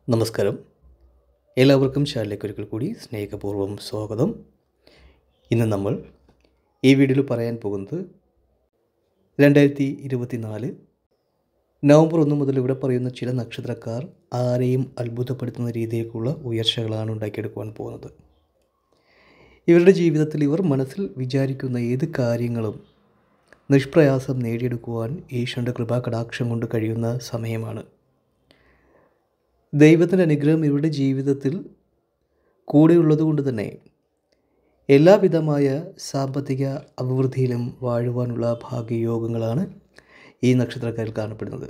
നമസ്കാരം എല്ലാവർക്കും ചാനലിലേക്ക് ഒരിക്കൽ കൂടി സ്നേഹപൂർവ്വം സ്വാഗതം ഇന്ന് നമ്മൾ ഈ വീഡിയോയിൽ പറയാൻ പോകുന്നത് രണ്ടായിരത്തി ഇരുപത്തി നാല് നവംബർ ഒന്ന് മുതൽ ഇവിടെ പറയുന്ന ചില നക്ഷത്രക്കാർ ആരെയും അത്ഭുതപ്പെടുത്തുന്ന രീതിയിലേക്കുള്ള ഉയർച്ചകളാണ് ഉണ്ടാക്കിയെടുക്കുവാൻ പോകുന്നത് ഇവരുടെ ജീവിതത്തിൽ ഇവർ മനസ്സിൽ വിചാരിക്കുന്ന ഏത് കാര്യങ്ങളും നിഷ്പ്രയാസം നേടിയെടുക്കുവാൻ ഈശ്വരൻ്റെ കൃപാകടാക്ഷം കൊണ്ട് കഴിയുന്ന സമയമാണ് ദൈവത്തിൻ്റെ അനുഗ്രഹം ഇവരുടെ ജീവിതത്തിൽ കൂടെയുള്ളത് കൊണ്ട് തന്നെ എല്ലാവിധമായ സാമ്പത്തിക അഭിവൃദ്ധിയിലും വാഴുവാനുള്ള ഭാഗ്യയോഗങ്ങളാണ് ഈ നക്ഷത്രക്കാരിൽ കാണപ്പെടുന്നത്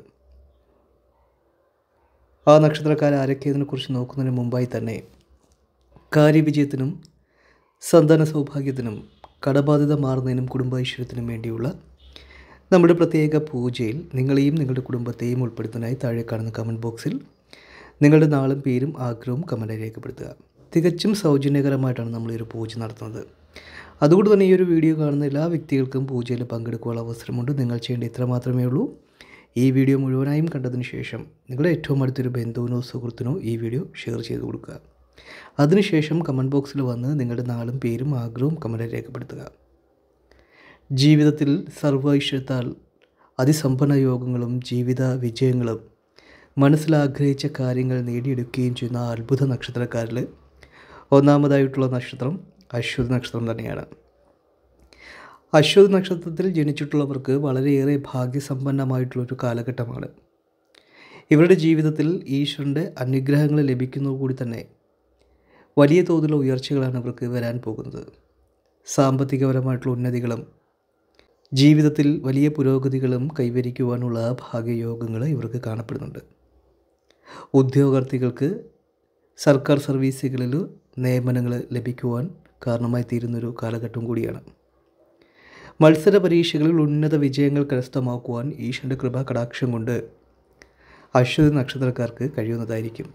ആ നക്ഷത്രക്കാർ ആരൊക്കെയതിനെക്കുറിച്ച് നോക്കുന്നതിന് മുമ്പായി തന്നെ കാര്യവിജയത്തിനും സന്താന സൗഭാഗ്യത്തിനും കടബാധ്യത മാറുന്നതിനും കുടുംബൈശ്വര്യത്തിനും വേണ്ടിയുള്ള നമ്മുടെ പ്രത്യേക പൂജയിൽ നിങ്ങളെയും നിങ്ങളുടെ കുടുംബത്തെയും ഉൾപ്പെടുത്തുന്നതിനായി താഴെ കാണുന്ന കമൻറ്റ് ബോക്സിൽ നിങ്ങളുടെ നാളും പേരും ആഗ്രഹവും കമൻറ്റായി രേഖപ്പെടുത്തുക തികച്ചും സൗജന്യകരമായിട്ടാണ് നമ്മൾ ഈ ഒരു പൂജ നടത്തുന്നത് അതുകൊണ്ട് തന്നെ ഈ ഒരു വീഡിയോ കാണുന്ന എല്ലാ വ്യക്തികൾക്കും പൂജയിൽ പങ്കെടുക്കാനുള്ള അവസരമുണ്ട് നിങ്ങൾ ചെയ്യേണ്ട ഇത്ര മാത്രമേ ഉള്ളൂ ഈ വീഡിയോ മുഴുവനായും കണ്ടതിന് ശേഷം നിങ്ങളുടെ ഏറ്റവും അടുത്തൊരു ബന്ധുവിനോ സുഹൃത്തിനോ ഈ വീഡിയോ ഷെയർ ചെയ്ത് കൊടുക്കുക അതിനുശേഷം കമൻറ്റ് ബോക്സിൽ വന്ന് നിങ്ങളുടെ നാളും പേരും ആഗ്രഹവും കമൻറ്റായി രേഖപ്പെടുത്തുക ജീവിതത്തിൽ സർവൈശ്വര്യത്താൽ അതിസമ്പന്ന യോഗങ്ങളും ജീവിത വിജയങ്ങളും മനസ്സിലാഗ്രഹിച്ച കാര്യങ്ങൾ നേടിയെടുക്കുകയും ചെയ്യുന്ന ആ അത്ഭുത നക്ഷത്രക്കാരിൽ ഒന്നാമതായിട്ടുള്ള നക്ഷത്രം അശ്വതി നക്ഷത്രം തന്നെയാണ് അശ്വതി നക്ഷത്രത്തിൽ ജനിച്ചിട്ടുള്ളവർക്ക് വളരെയേറെ ഭാഗ്യസമ്പന്നമായിട്ടുള്ളൊരു കാലഘട്ടമാണ് ഇവരുടെ ജീവിതത്തിൽ ഈശ്വരൻ്റെ അനുഗ്രഹങ്ങൾ ലഭിക്കുന്നത് കൂടി തന്നെ വലിയ തോതിലുള്ള ഉയർച്ചകളാണ് ഇവർക്ക് വരാൻ പോകുന്നത് സാമ്പത്തികപരമായിട്ടുള്ള ഉന്നതികളും ജീവിതത്തിൽ വലിയ പുരോഗതികളും കൈവരിക്കുവാനുള്ള ഭാഗ്യയോഗങ്ങൾ ഇവർക്ക് കാണപ്പെടുന്നുണ്ട് ഉദ്യോഗാർത്ഥികൾക്ക് സർക്കാർ സർവീസുകളിൽ നിയമനങ്ങൾ ലഭിക്കുവാൻ കാരണമായി തീരുന്നൊരു കാലഘട്ടം കൂടിയാണ് മത്സര പരീക്ഷകളിൽ ഉന്നത വിജയങ്ങൾ കരസ്ഥമാക്കുവാൻ ഈശ്വരൻ്റെ കൃപ കടാക്ഷം കൊണ്ട് അശ്വതി നക്ഷത്രക്കാർക്ക് കഴിയുന്നതായിരിക്കും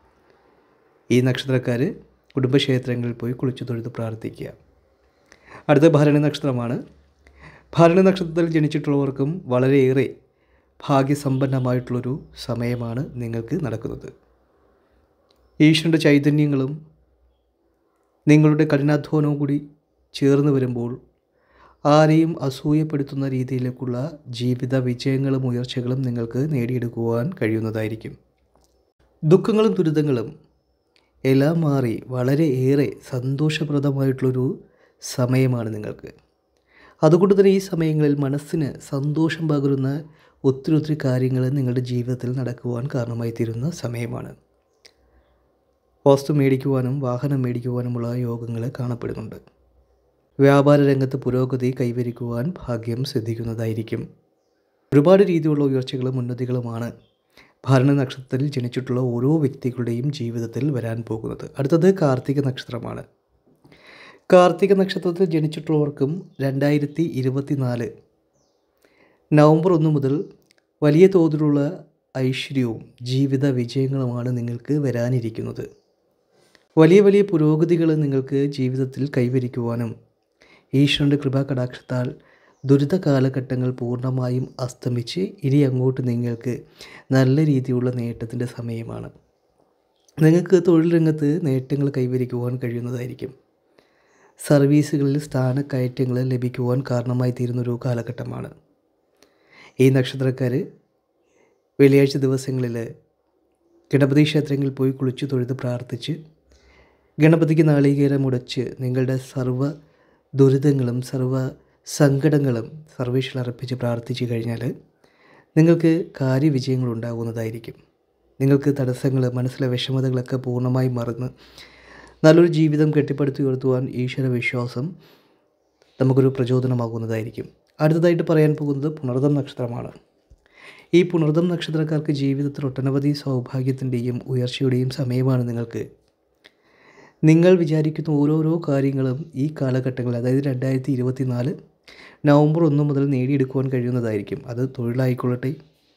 ഈ നക്ഷത്രക്കാർ കുടുംബക്ഷേത്രങ്ങളിൽ പോയി കുളിച്ചു തൊഴുത് പ്രാർത്ഥിക്കുക അടുത്ത ഭരണി നക്ഷത്രമാണ് ഭരണി നക്ഷത്രത്തിൽ ജനിച്ചിട്ടുള്ളവർക്കും വളരെയേറെ ഭാഗ്യസമ്പന്നമായിട്ടുള്ളൊരു സമയമാണ് നിങ്ങൾക്ക് നടക്കുന്നത് ഈശ്വരൻ്റെ ചൈതന്യങ്ങളും നിങ്ങളുടെ കഠിനാധ്വാനവും കൂടി ചേർന്ന് വരുമ്പോൾ ആരെയും അസൂയപ്പെടുത്തുന്ന രീതിയിലേക്കുള്ള ജീവിത വിജയങ്ങളും ഉയർച്ചകളും നിങ്ങൾക്ക് നേടിയെടുക്കുവാൻ കഴിയുന്നതായിരിക്കും ദുഃഖങ്ങളും ദുരിതങ്ങളും എല്ലാം മാറി വളരെ ഏറെ സന്തോഷപ്രദമായിട്ടുള്ളൊരു സമയമാണ് നിങ്ങൾക്ക് അതുകൊണ്ട് തന്നെ ഈ സമയങ്ങളിൽ മനസ്സിന് സന്തോഷം പകരുന്ന ഒത്തിരി ഒത്തിരി കാര്യങ്ങൾ നിങ്ങളുടെ ജീവിതത്തിൽ നടക്കുവാൻ കാരണമായി തീരുന്ന സമയമാണ് വസ്തു മേടിക്കുവാനും വാഹനം മേടിക്കുവാനുമുള്ള യോഗങ്ങൾ കാണപ്പെടുന്നുണ്ട് വ്യാപാര രംഗത്ത് പുരോഗതി കൈവരിക്കുവാൻ ഭാഗ്യം സിദ്ധിക്കുന്നതായിരിക്കും ഒരുപാട് രീതിയിലുള്ള ഉയർച്ചകളും ഉന്നതികളുമാണ് ഭരണ നക്ഷത്രത്തിൽ ജനിച്ചിട്ടുള്ള ഓരോ വ്യക്തികളുടെയും ജീവിതത്തിൽ വരാൻ പോകുന്നത് അടുത്തത് കാർത്തിക നക്ഷത്രമാണ് കാർത്തിക നക്ഷത്രത്തിൽ ജനിച്ചിട്ടുള്ളവർക്കും രണ്ടായിരത്തി ഇരുപത്തി നാല് നവംബർ ഒന്ന് മുതൽ വലിയ തോതിലുള്ള ഐശ്വര്യവും ജീവിത വിജയങ്ങളുമാണ് നിങ്ങൾക്ക് വരാനിരിക്കുന്നത് വലിയ വലിയ പുരോഗതികൾ നിങ്ങൾക്ക് ജീവിതത്തിൽ കൈവരിക്കുവാനും ഈശ്വരൻ്റെ കൃപാകടാക്ഷത്താൽ ദുരിത കാലഘട്ടങ്ങൾ പൂർണ്ണമായും അസ്തമിച്ച് ഇനി അങ്ങോട്ട് നിങ്ങൾക്ക് നല്ല രീതിയിലുള്ള നേട്ടത്തിൻ്റെ സമയമാണ് നിങ്ങൾക്ക് തൊഴിൽ രംഗത്ത് നേട്ടങ്ങൾ കൈവരിക്കുവാൻ കഴിയുന്നതായിരിക്കും സർവീസുകളിൽ സ്ഥാനക്കയറ്റങ്ങൾ ലഭിക്കുവാൻ കാരണമായി തീരുന്നൊരു കാലഘട്ടമാണ് ഈ നക്ഷത്രക്കാർ വെള്ളിയാഴ്ച ദിവസങ്ങളിൽ ഗണപതി ക്ഷേത്രങ്ങളിൽ പോയി കുളിച്ചു തൊഴുത് പ്രാർത്ഥിച്ച് ഗണപതിക്ക് നാളികേരം ഉടച്ച് നിങ്ങളുടെ സർവ്വ ദുരിതങ്ങളും സർവ്വ സങ്കടങ്ങളും സർവേശ്വരൻ അർപ്പിച്ച് പ്രാർത്ഥിച്ചു കഴിഞ്ഞാൽ നിങ്ങൾക്ക് കാര്യവിജയങ്ങൾ ഉണ്ടാകുന്നതായിരിക്കും നിങ്ങൾക്ക് തടസ്സങ്ങൾ മനസ്സിലെ വിഷമതകളൊക്കെ പൂർണ്ണമായി മറന്ന് നല്ലൊരു ജീവിതം കെട്ടിപ്പടുത്തി ഉയർത്തുവാൻ ഈശ്വര വിശ്വാസം നമുക്കൊരു പ്രചോദനമാകുന്നതായിരിക്കും അടുത്തതായിട്ട് പറയാൻ പോകുന്നത് പുണർദം നക്ഷത്രമാണ് ഈ പുണർദം നക്ഷത്രക്കാർക്ക് ജീവിതത്തിൽ ഒട്ടനവധി സൗഭാഗ്യത്തിൻ്റെയും ഉയർച്ചയുടെയും സമയമാണ് നിങ്ങൾക്ക് നിങ്ങൾ വിചാരിക്കുന്ന ഓരോരോ കാര്യങ്ങളും ഈ കാലഘട്ടങ്ങളിൽ അതായത് രണ്ടായിരത്തി ഇരുപത്തി നാല് നവംബർ ഒന്ന് മുതൽ നേടിയെടുക്കുവാൻ കഴിയുന്നതായിരിക്കും അത് തൊഴിലായിക്കൊള്ളട്ടെ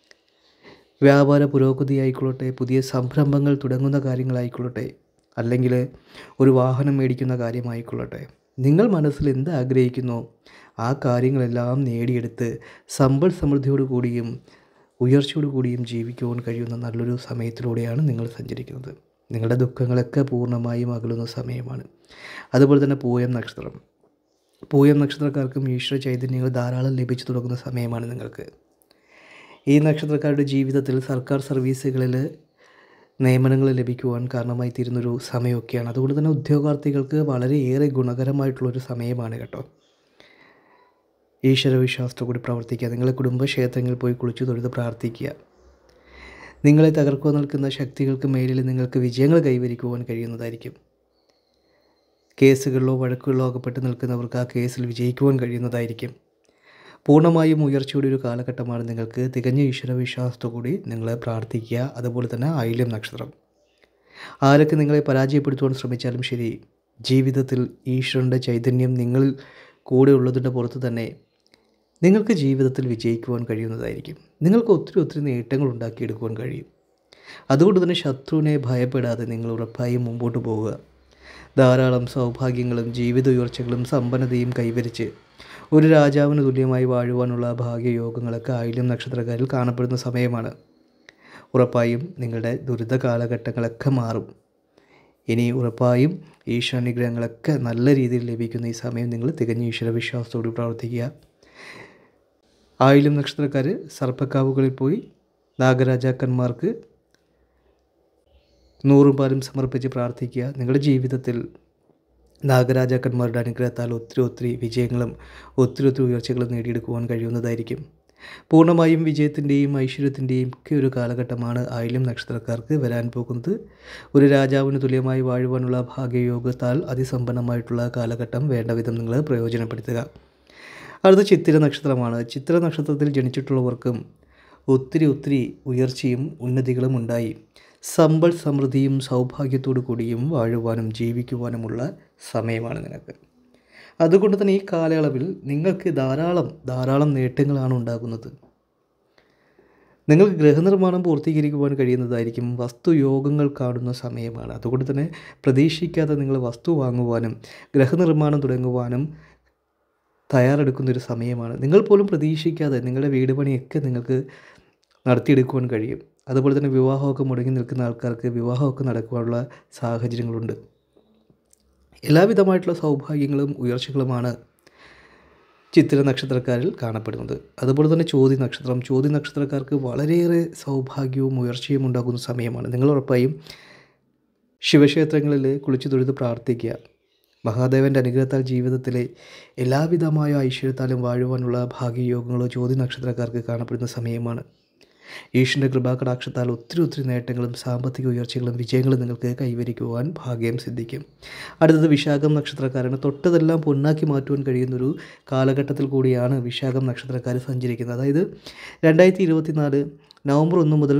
വ്യാപാര പുരോഗതി ആയിക്കൊള്ളട്ടെ പുതിയ സംരംഭങ്ങൾ തുടങ്ങുന്ന കാര്യങ്ങളായിക്കൊള്ളട്ടെ അല്ലെങ്കിൽ ഒരു വാഹനം മേടിക്കുന്ന കാര്യമായിക്കൊള്ളട്ടെ നിങ്ങൾ മനസ്സിൽ എന്ത് ആഗ്രഹിക്കുന്നോ ആ കാര്യങ്ങളെല്ലാം നേടിയെടുത്ത് സമ്പൽ സമൃദ്ധിയോടു കൂടിയും ഉയർച്ചയോടു കൂടിയും ജീവിക്കുവാൻ കഴിയുന്ന നല്ലൊരു സമയത്തിലൂടെയാണ് നിങ്ങൾ സഞ്ചരിക്കുന്നത് നിങ്ങളുടെ ദുഃഖങ്ങളൊക്കെ പൂർണ്ണമായും അകലുന്ന സമയമാണ് അതുപോലെ തന്നെ പൂയം നക്ഷത്രം പൂയം നക്ഷത്രക്കാർക്കും ഈശ്വര ചൈതന്യങ്ങൾ ധാരാളം ലഭിച്ചു തുടങ്ങുന്ന സമയമാണ് നിങ്ങൾക്ക് ഈ നക്ഷത്രക്കാരുടെ ജീവിതത്തിൽ സർക്കാർ സർവീസുകളിൽ നിയമനങ്ങൾ ലഭിക്കുവാൻ കാരണമായി തീരുന്നൊരു സമയമൊക്കെയാണ് അതുകൊണ്ട് തന്നെ ഉദ്യോഗാർത്ഥികൾക്ക് വളരെയേറെ ഗുണകരമായിട്ടുള്ളൊരു സമയമാണ് കേട്ടോ ഈശ്വരവിശ്വാസത്തോടെ പ്രവർത്തിക്കുക നിങ്ങളെ കുടുംബക്ഷേത്രങ്ങളിൽ പോയി കുളിച്ചു തൊഴുത് പ്രാർത്ഥിക്കുക നിങ്ങളെ തകർക്കുവാൻ നിൽക്കുന്ന ശക്തികൾക്ക് മേലിൽ നിങ്ങൾക്ക് വിജയങ്ങൾ കൈവരിക്കുവാൻ കഴിയുന്നതായിരിക്കും കേസുകളിലോ വഴക്കുകളിലോ അകപ്പെട്ട് നിൽക്കുന്നവർക്ക് ആ കേസിൽ വിജയിക്കുവാൻ കഴിയുന്നതായിരിക്കും പൂർണ്ണമായും ഉയർച്ചയുടെ ഒരു കാലഘട്ടമാണ് നിങ്ങൾക്ക് തികഞ്ഞ ഈശ്വരവിശ്വാസത്തോടുകൂടി നിങ്ങൾ പ്രാർത്ഥിക്കുക അതുപോലെ തന്നെ ആയില്യം നക്ഷത്രം ആരൊക്കെ നിങ്ങളെ പരാജയപ്പെടുത്തുവാൻ ശ്രമിച്ചാലും ശരി ജീവിതത്തിൽ ഈശ്വരൻ്റെ ചൈതന്യം നിങ്ങളിൽ കൂടെ ഉള്ളതിൻ്റെ പുറത്ത് തന്നെ നിങ്ങൾക്ക് ജീവിതത്തിൽ വിജയിക്കുവാൻ കഴിയുന്നതായിരിക്കും നിങ്ങൾക്ക് ഒത്തിരി ഒത്തിരി നേട്ടങ്ങൾ ഉണ്ടാക്കിയെടുക്കുവാൻ കഴിയും അതുകൊണ്ട് തന്നെ ശത്രുവിനെ ഭയപ്പെടാതെ നിങ്ങൾ ഉറപ്പായും മുമ്പോട്ട് പോവുക ധാരാളം സൗഭാഗ്യങ്ങളും ജീവിത ഉയർച്ചകളും സമ്പന്നതയും കൈവരിച്ച് ഒരു രാജാവിന് തുല്യമായി വാഴുവാനുള്ള ഭാഗ്യയോഗങ്ങളൊക്കെ ആയില്യം നക്ഷത്രക്കാരിൽ കാണപ്പെടുന്ന സമയമാണ് ഉറപ്പായും നിങ്ങളുടെ ദുരിത കാലഘട്ടങ്ങളൊക്കെ മാറും ഇനി ഉറപ്പായും ഈശ്വരാനുഗ്രഹങ്ങളൊക്കെ നല്ല രീതിയിൽ ലഭിക്കുന്ന ഈ സമയം നിങ്ങൾ തികഞ്ഞ ഈശ്വരവിശ്വാസത്തോട് പ്രവർത്തിക്കുക ആയില്യം നക്ഷത്രക്കാർ സർപ്പക്കാവുകളിൽ പോയി നാഗരാജാക്കന്മാർക്ക് നൂറും പാലും സമർപ്പിച്ച് പ്രാർത്ഥിക്കുക നിങ്ങളുടെ ജീവിതത്തിൽ നാഗരാജാക്കന്മാരുടെ അനുഗ്രഹത്താൽ ഒത്തിരി ഒത്തിരി വിജയങ്ങളും ഒത്തിരി ഒത്തിരി ഉയർച്ചകളും നേടിയെടുക്കുവാൻ കഴിയുന്നതായിരിക്കും പൂർണ്ണമായും വിജയത്തിൻ്റെയും ഐശ്വര്യത്തിൻ്റെയും ഒക്കെ ഒരു കാലഘട്ടമാണ് ആയില്യം നക്ഷത്രക്കാർക്ക് വരാൻ പോകുന്നത് ഒരു രാജാവിന് തുല്യമായി വാഴുവാനുള്ള ഭാഗ്യയോഗത്താൽ അതിസമ്പന്നമായിട്ടുള്ള കാലഘട്ടം വേണ്ട വിധം നിങ്ങൾ പ്രയോജനപ്പെടുത്തുക അടുത്ത ചിത്തിര നക്ഷത്രമാണ് ചിത്ര നക്ഷത്രത്തിൽ ജനിച്ചിട്ടുള്ളവർക്കും ഒത്തിരി ഒത്തിരി ഉയർച്ചയും ഉന്നതികളും ഉണ്ടായി സമ്പൽ സമൃദ്ധിയും സൗഭാഗ്യത്തോടു കൂടിയും വാഴുവാനും ജീവിക്കുവാനുമുള്ള സമയമാണ് നിനക്ക് അതുകൊണ്ട് തന്നെ ഈ കാലയളവിൽ നിങ്ങൾക്ക് ധാരാളം ധാരാളം നേട്ടങ്ങളാണ് ഉണ്ടാകുന്നത് നിങ്ങൾക്ക് ഗൃഹനിർമ്മാണം പൂർത്തീകരിക്കുവാൻ കഴിയുന്നതായിരിക്കും വസ്തുയോഗങ്ങൾ കാണുന്ന സമയമാണ് അതുകൊണ്ട് തന്നെ പ്രതീക്ഷിക്കാതെ നിങ്ങൾ വസ്തു വാങ്ങുവാനും ഗൃഹനിർമ്മാണം തുടങ്ങുവാനും തയ്യാറെടുക്കുന്ന ഒരു സമയമാണ് നിങ്ങൾ പോലും പ്രതീക്ഷിക്കാതെ നിങ്ങളുടെ വീട് പണിയൊക്കെ നിങ്ങൾക്ക് നടത്തിയെടുക്കുവാൻ കഴിയും അതുപോലെ തന്നെ വിവാഹമൊക്കെ മുടങ്ങി നിൽക്കുന്ന ആൾക്കാർക്ക് വിവാഹമൊക്കെ നടക്കുവാനുള്ള സാഹചര്യങ്ങളുണ്ട് എല്ലാവിധമായിട്ടുള്ള സൗഭാഗ്യങ്ങളും ഉയർച്ചകളുമാണ് ചിത്തിര നക്ഷത്രക്കാരിൽ കാണപ്പെടുന്നത് അതുപോലെ തന്നെ ചോതി നക്ഷത്രം ചോതി നക്ഷത്രക്കാർക്ക് വളരെയേറെ സൗഭാഗ്യവും ഉയർച്ചയും ഉണ്ടാകുന്ന സമയമാണ് നിങ്ങൾ ഉറപ്പായും ശിവക്ഷേത്രങ്ങളിൽ കുളിച്ചു തൊഴുത് പ്രാർത്ഥിക്കുക മഹാദേവൻ്റെ അനുഗ്രഹത്താൽ ജീവിതത്തിലെ എല്ലാവിധമായ ഐശ്വര്യത്താലും വാഴുവാനുള്ള ഭാഗ്യയോഗങ്ങളോ ജ്യോതി നക്ഷത്രക്കാർക്ക് കാണപ്പെടുന്ന സമയമാണ് ഈശ്വരൻ്റെ കൃപാകടാക്ഷത്താൽ ഒത്തിരി ഒത്തിരി നേട്ടങ്ങളും സാമ്പത്തിക ഉയർച്ചകളും വിജയങ്ങളും നിങ്ങൾക്ക് കൈവരിക്കുവാൻ ഭാഗ്യം സിദ്ധിക്കും അടുത്തത് വിശാഖം നക്ഷത്രക്കാരാണ് തൊട്ടതെല്ലാം പൊന്നാക്കി മാറ്റുവാൻ കഴിയുന്നൊരു കാലഘട്ടത്തിൽ കൂടിയാണ് വിശാഖം നക്ഷത്രക്കാർ സഞ്ചരിക്കുന്നത് അതായത് രണ്ടായിരത്തി ഇരുപത്തിനാല് നവംബർ ഒന്ന് മുതൽ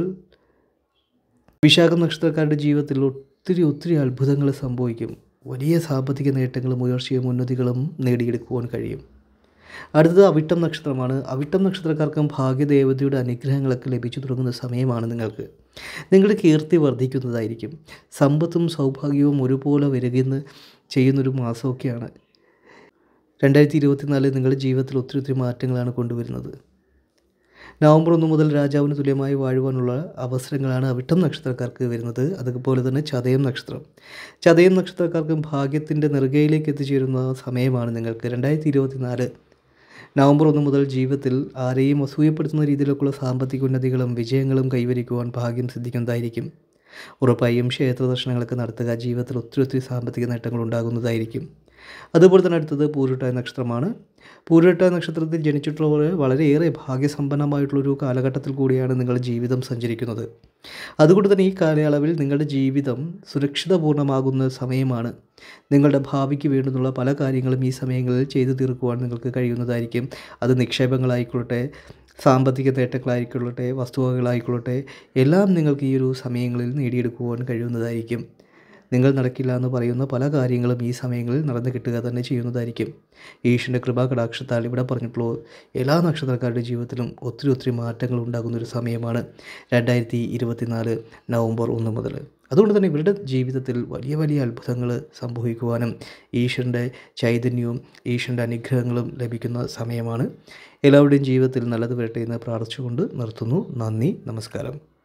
വിശാഖം നക്ഷത്രക്കാരുടെ ജീവിതത്തിൽ ഒത്തിരി ഒത്തിരി അത്ഭുതങ്ങൾ സംഭവിക്കും വലിയ സാമ്പത്തിക നേട്ടങ്ങളും ഉയർച്ചയും ഉന്നതികളും നേടിയെടുക്കുവാൻ കഴിയും അടുത്തത് അവിട്ടം നക്ഷത്രമാണ് അവിട്ടം നക്ഷത്രക്കാർക്കും ഭാഗ്യദേവതയുടെ അനുഗ്രഹങ്ങളൊക്കെ ലഭിച്ചു തുടങ്ങുന്ന സമയമാണ് നിങ്ങൾക്ക് നിങ്ങളുടെ കീർത്തി വർദ്ധിക്കുന്നതായിരിക്കും സമ്പത്തും സൗഭാഗ്യവും ഒരുപോലെ വരികയെന്ന് ചെയ്യുന്നൊരു മാസമൊക്കെയാണ് രണ്ടായിരത്തി ഇരുപത്തിനാല് നിങ്ങളുടെ ജീവിതത്തിൽ ഒത്തിരി ഒത്തിരി മാറ്റങ്ങളാണ് കൊണ്ടുവരുന്നത് നവംബർ ഒന്ന് മുതൽ രാജാവിന് തുല്യമായി വാഴുവാനുള്ള അവസരങ്ങളാണ് അവിട്ടം നക്ഷത്രക്കാർക്ക് വരുന്നത് അതുപോലെ തന്നെ ചതയം നക്ഷത്രം ചതയം നക്ഷത്രക്കാർക്കും ഭാഗ്യത്തിൻ്റെ നെറുകയിലേക്ക് എത്തിച്ചേരുന്ന സമയമാണ് നിങ്ങൾക്ക് രണ്ടായിരത്തി ഇരുപത്തിനാല് നവംബർ ഒന്ന് മുതൽ ജീവിതത്തിൽ ആരെയും അസൂയപ്പെടുത്തുന്ന രീതിയിലൊക്കെയുള്ള സാമ്പത്തിക ഉന്നതികളും വിജയങ്ങളും കൈവരിക്കുവാൻ ഭാഗ്യം സിദ്ധിക്കുന്നതായിരിക്കും ഉറപ്പായും ക്ഷേത്ര ദർശനങ്ങളൊക്കെ നടത്തുക ജീവിതത്തിൽ ഒത്തിരി ഒത്തിരി സാമ്പത്തിക നേട്ടങ്ങൾ ഉണ്ടാകുന്നതായിരിക്കും അതുപോലെ തന്നെ അടുത്തത് പൂരുട്ടായ നക്ഷത്രമാണ് പൂരുട്ടായ നക്ഷത്രത്തിൽ ജനിച്ചിട്ടുള്ളവർ വളരെയേറെ ഭാഗ്യസമ്പന്നമായിട്ടുള്ളൊരു കാലഘട്ടത്തിൽ കൂടിയാണ് നിങ്ങളുടെ ജീവിതം സഞ്ചരിക്കുന്നത് അതുകൊണ്ട് തന്നെ ഈ കാലയളവിൽ നിങ്ങളുടെ ജീവിതം സുരക്ഷിതപൂർണ്ണമാകുന്ന സമയമാണ് നിങ്ങളുടെ ഭാവിക്ക് വേണ്ടുന്നുള്ള പല കാര്യങ്ങളും ഈ സമയങ്ങളിൽ ചെയ്തു തീർക്കുവാൻ നിങ്ങൾക്ക് കഴിയുന്നതായിരിക്കും അത് നിക്ഷേപങ്ങളായിക്കൊള്ളട്ടെ സാമ്പത്തിക നേട്ടങ്ങളായിക്കൊള്ളട്ടെ വസ്തുവകളായിക്കൊള്ളട്ടെ എല്ലാം നിങ്ങൾക്ക് ഈ ഒരു സമയങ്ങളിൽ നേടിയെടുക്കുവാൻ കഴിയുന്നതായിരിക്കും നിങ്ങൾ നടക്കില്ല എന്ന് പറയുന്ന പല കാര്യങ്ങളും ഈ സമയങ്ങളിൽ നടന്നു കിട്ടുക തന്നെ ചെയ്യുന്നതായിരിക്കും ഈശ്വരൻ്റെ കൃപാ കടാക്ഷത്താൽ ഇവിടെ പറഞ്ഞിട്ടുള്ള എല്ലാ നക്ഷത്രക്കാരുടെ ജീവിതത്തിലും ഒത്തിരി ഒത്തിരി മാറ്റങ്ങൾ ഉണ്ടാകുന്ന ഒരു സമയമാണ് രണ്ടായിരത്തി ഇരുപത്തിനാല് നവംബർ ഒന്ന് മുതൽ അതുകൊണ്ട് തന്നെ ഇവരുടെ ജീവിതത്തിൽ വലിയ വലിയ അത്ഭുതങ്ങൾ സംഭവിക്കുവാനും ഈശ്വരൻ്റെ ചൈതന്യവും ഈശ്വരൻ്റെ അനുഗ്രഹങ്ങളും ലഭിക്കുന്ന സമയമാണ് എല്ലാവരുടെയും ജീവിതത്തിൽ നല്ലത് വരട്ടെ എന്ന് പ്രാർത്ഥിച്ചുകൊണ്ട് നിർത്തുന്നു നന്ദി നമസ്കാരം